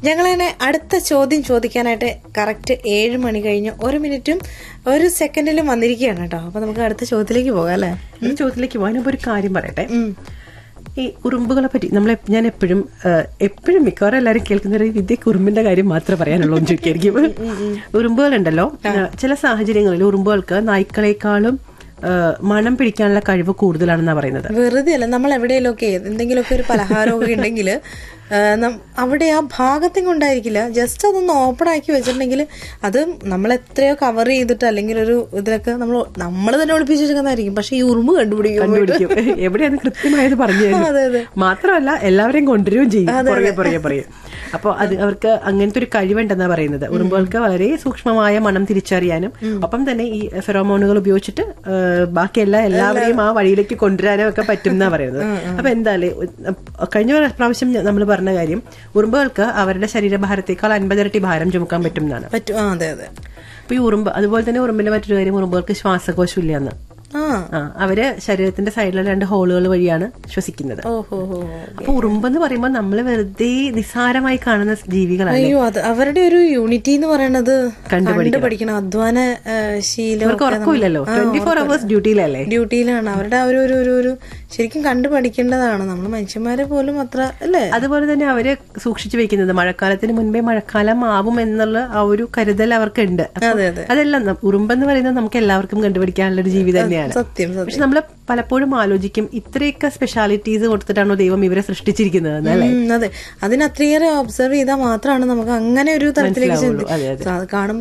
ഞങ്ങളതിനെ അടുത്ത ചോദ്യം ചോദിക്കാനായിട്ട് കറക്റ്റ് ഏഴ് മണി കഴിഞ്ഞ് ഒരു മിനിറ്റും ഒരു സെക്കൻഡിലും വന്നിരിക്കുകയാണ് കേട്ടോ അപ്പൊ നമുക്ക് അടുത്ത ചോദ്യത്തിലേക്ക് പോകാം അല്ലേ ഈ ചോദ്യത്തിലേക്ക് പോകാൻ ഒരു കാര്യം പറയട്ടെ ഈ ഉറുമ്പുകളെ പറ്റി നമ്മൾ ഞാൻ എപ്പോഴും എപ്പോഴും മിക്കവാറും എല്ലാവരും കേൾക്കുന്ന ഒരു വിദ്യക്ക് ഉറുമ്പിന്റെ കാര്യം മാത്രമേ പറയാനുള്ളൂ എന്ന് ചോദിക്കായിരിക്കും ഉറുമ്പുകളുണ്ടല്ലോ ചില സാഹചര്യങ്ങളിൽ ഉറുമ്പുകൾക്ക് നായ്ക്കളെക്കാളും ആ, മണം പിടിക്കാനുള്ള കഴിവ് കൂടുതലാണെന്നാണ് പറയുന്നത് വെറുതെ അല്ല നമ്മൾ എവിടെയെങ്കിലുമൊക്കെ എന്തെങ്കിലുമൊക്കെ ഒരു പലഹാരമൊക്കെ ഉണ്ടെങ്കിൽ അവിടെ ആ ഭാഗത്തും കൊണ്ടായിരിക്കില്ല ജസ്റ്റ് അതൊന്ന് ഓപ്പൺ ആക്കി വെച്ചിട്ടുണ്ടെങ്കിൽ അത് നമ്മൾ എത്രയോ കവർ ചെയ്തിട്ട് അല്ലെങ്കിൽ ഒരു ഇതിലൊക്കെ നമ്മൾ നമ്മൾ തന്നെ ഒളിപ്പിച്ച് വെച്ചിരിക്കുന്നതായിരിക്കും പക്ഷെ ഈ ഉറുമ്പ് കണ്ടുപിടിക്കും കണ്ടുപിടിക്കും എവിടെയാണ് കൃത്യമായത് പറഞ്ഞു തരും മാത്രമല്ല എല്ലാവരെയും കൊണ്ടുവരികയും ചെയ്യും പുറകെ പുറകെ പറയും അപ്പോൾ അത് അവർക്ക് അങ്ങനത്തെ ഒരു കഴിവുണ്ടെന്നാ പറയുന്നത് ഉറുമ്പുകൾക്ക് വളരെ സൂക്ഷ്മമായ മണം തിരിച്ചറിയാനും ഒപ്പം തന്നെ ഈ ഫെറോമോണുകൾ ഉപയോഗിച്ചിട്ട് ആ, ബാക്കി എല്ലാ എല്ലാവരെയും ആ വഴിയിലേക്ക് കൊണ്ടുവരാനും ഒക്കെ പറ്റും എന്നാ പറയുന്നത് അപ്പൊ എന്തായാലും കഴിഞ്ഞ പ്രാവശ്യം നമ്മൾ പറഞ്ഞ കാര്യം ഉറുമ്പുകൾക്ക് അവരുടെ ശരീരഭാരത്തേക്കാൾ അൻപതിരട്ടി ഭാരം ചുമക്കാൻ പറ്റും എന്നാണ് പറ്റും ആ അതെ അതെ അപ്പൊ ഈ ഉറുമ്പ് അതുപോലെ തന്നെ ഉറുമ്പിന്റെ മറ്റൊരു കാര്യം ഉറുമ്പുകൾക്ക് ശ്വാസകോശം ഇല്ലെന്ന് ആ ആ അവര് ശരീരത്തിന്റെ സൈഡിലെ രണ്ട് ഹോളുകൾ വഴിയാണ് ശ്വസിക്കുന്നത് ഓഹോ ഹോ അപ്പൊ ഉറുമ്പെന്ന് പറയുമ്പോൾ നമ്മൾ വെറുതെ നിസ്സാരമായി കാണുന്ന ജീവികളാണ് അയ്യോ അത് അവരുടെ ഒരു യൂണിറ്റി എന്ന് പറയണത് കണ്ടുപഠിക്കണം അധ്വാന ആ, ശീലം അവർക്ക് ഉറക്കമില്ലല്ലോ ട്വന്റി ഫോർ അവേഴ്സ് ഡ്യൂട്ടിയിലല്ലേ ഡ്യൂട്ടിയിലാണ് അവരുടെ ആ ഒരു ഒരു ഒരു ഒരു ശരിക്കും കണ്ടുപഠിക്കേണ്ടതാണ് നമ്മൾ മനുഷ്യന്മാരെ പോലും അത്ര അല്ലേ അതുപോലെ തന്നെ അവര് സൂക്ഷിച്ചു വെക്കുന്നത് മഴക്കാലത്തിന് മുൻപേ മഴക്കാലം ആവും എന്നുള്ള ആ ഒരു കരുതൽ അവർക്കുണ്ട് അപ്പൊ അതെ അതെ അതെല്ലാം ന- ഉറുമ്പെന്ന് പറയുന്നത് നമുക്ക് എല്ലാവർക്കും കണ്ടുപിടിക്കാനുള്ള ഒരു ജീവി തന്നെയാണ് സത്യം സത്യം പക്ഷെ നമ്മൾ പലപ്പോഴും ആലോചിക്കും ഇത്രയൊക്കെ സ്പെഷ്യാലിറ്റീസ് കൊടുത്തിട്ടാണോ ദൈവം ഇവരെ സൃഷ്ടിച്ചിരിക്കുന്നത് എന്നല്ലേ ഉം, അതെ അതിന് അത്രയേറെ ഒബ്സർവ് ചെയ്താൽ മാത്രമാണ് നമുക്ക് അങ്ങനെ ഒരു തരത്തിലേക്ക് മനസ്സിലാവുള്ളൂ. അതെ, കാണുമ്പോൾ